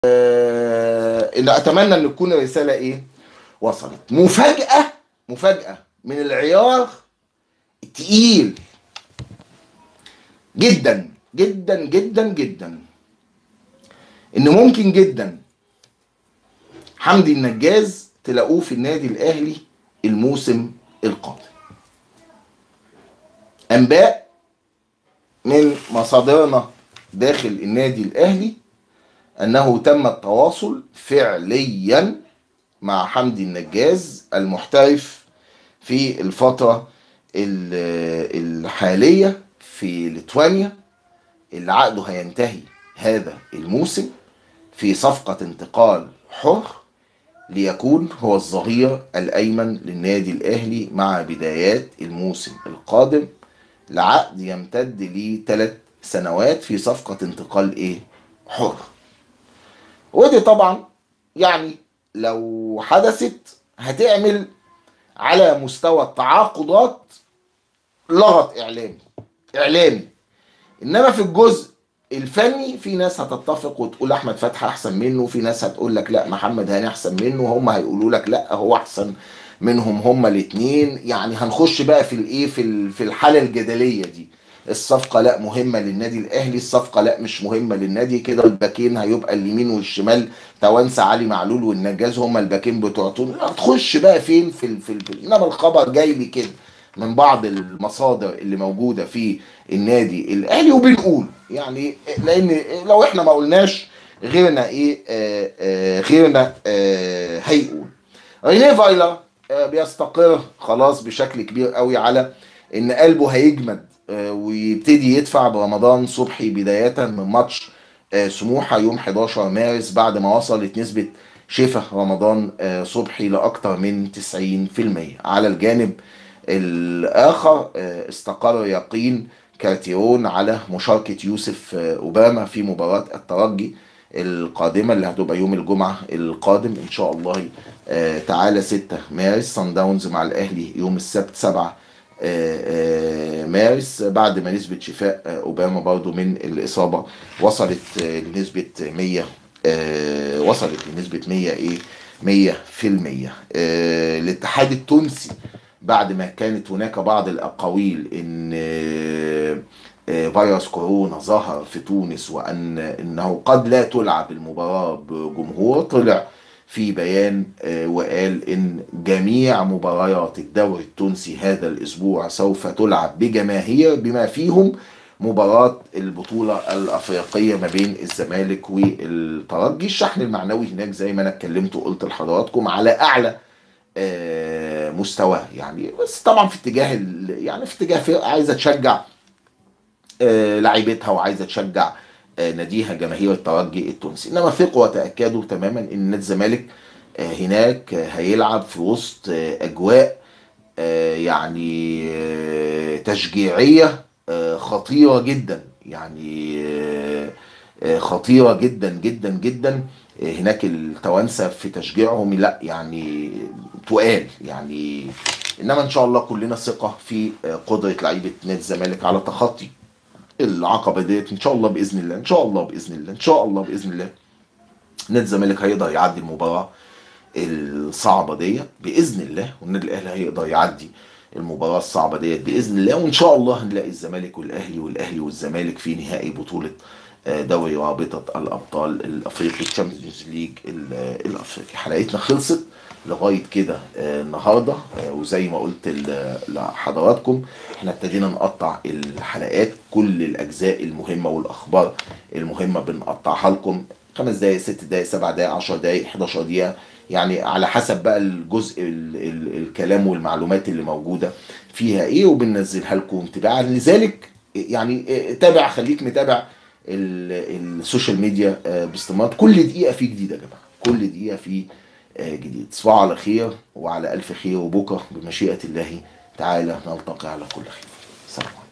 آه، ان اتمنى ان تكون الرساله ايه وصلت مفاجاه مفاجاه من العيار التقيل جدا جدا جدا جدا ان ممكن جدا حمدي النجاز تلاقوه في النادي الاهلي الموسم القادم انباء من مصادرنا داخل النادي الاهلي انه تم التواصل فعليا مع حمدي النجاز المحترف في الفتره ال- الحاليه في ليتوانيا اللي عقده هينتهي هذا الموسم في صفقه انتقال حر ليكون هو الظهير الايمن للنادي الاهلي مع بدايات الموسم القادم لعقد يمتد لثلاث سنوات في صفقه انتقال ايه حر ودي طبعا يعني لو حدثت هتعمل على مستوى التعاقدات لغط اعلامي اعلامي انما في الجزء الفني في ناس هتتفق وتقول احمد فتحي احسن منه في ناس هتقول لك لا محمد هاني احسن منه هم هيقولوا لك لا هو احسن منهم هما الاثنين يعني هنخش بقى في الايه في ال- في الحاله الجدليه دي الصفقه لا مهمه للنادي الاهلي الصفقه لا مش مهمه للنادي كده الباكين هيبقى اليمين والشمال توانسه علي معلول والنجاز هما الباكين بتوع تونس هتخش بقى فين في ال- في, ال- في ال- انما الخبر جاي لي كده من بعض المصادر اللي موجوده في النادي الاهلي وبنقول يعني لان لو احنا ما قلناش غيرنا ايه آه آه غيرنا آه هيقول رينيه فايلر آه بيستقر خلاص بشكل كبير قوي على ان قلبه هيجمد آه ويبتدي يدفع برمضان صبحي بدايه من ماتش آه سموحه يوم 11 مارس بعد ما وصلت نسبه شفا رمضان آه صبحي لاكثر من 90% على الجانب الاخر آه استقر يقين كارتيرون على مشاركه يوسف آه اوباما في مباراه الترجي القادمه اللي هتبقى يوم الجمعه القادم ان شاء الله آه تعالى 6 مارس صن داونز مع الاهلي يوم السبت 7 آه، آه، مارس بعد ما نسبة شفاء آه، أوباما برضو من الإصابة وصلت آه، لنسبة 100 آه، وصلت لنسبة 100 إيه 100 في المية آه، الاتحاد التونسي بعد ما كانت هناك بعض الأقاويل إن آه، آه، فيروس كورونا ظهر في تونس وأن إنه قد لا تلعب المباراة بجمهور طلع في بيان آه، وقال ان جميع مباريات الدوري التونسي هذا الاسبوع سوف تلعب بجماهير بما فيهم مباراة البطولة الأفريقية ما بين الزمالك والترجي الشحن المعنوي هناك زي ما أنا اتكلمت وقلت لحضراتكم على أعلى آه، مستواه يعني بس طبعا في اتجاه ال- يعني في اتجاه فرقة عايزة تشجع آه، لعيبتها وعايزه تشجع آه، ناديها جماهير الترجي التونسي انما ثقوا وتاكدوا تماما ان نادي الزمالك آه، هناك آه، هيلعب في وسط آه، اجواء آه، يعني آه، تشجيعيه آه، خطيره جدا يعني آه، آه، خطيره جدا جدا جدا آه، هناك التوانسه في تشجيعهم لا يعني تقال يعني انما ان شاء الله كلنا ثقه في آه، قدره لعيبه نادي الزمالك على تخطي العقبه ديت ان شاء الله باذن الله ان شاء الله باذن الله ان شاء الله باذن الله نادي الزمالك هيقدر يعدي المباراه الصعبه ديت باذن الله والنادي الاهلي هيقدر يعدي المباراه الصعبه ديت باذن الله وان شاء الله هنلاقي الزمالك والاهلي والاهلي والزمالك في نهائي بطوله آه، دوري رابطه الابطال الافريقي الشامبيونز ليج ال- الافريقي حلقتنا خلصت لغايه كده آه، النهارده آه، وزي ما قلت ل- لحضراتكم احنا ابتدينا نقطع الحلقات كل الاجزاء المهمه والاخبار المهمه بنقطعها لكم خمس دقائق ست دقائق سبع دقائق 10 دقائق 11 دقيقه يعني على حسب بقى الجزء ال ال الكلام والمعلومات اللي موجوده فيها ايه وبننزلها لكم تباعا لذلك يعني اه، تابع خليك متابع ال- السوشيال ميديا اه، باستمرار كل دقيقه في جديد يا جماعه كل دقيقه في اه، جديد تصبحوا على خير وعلى الف خير وبكره بمشيئه الله تعالى نلتقي على كل خير سلام عليكم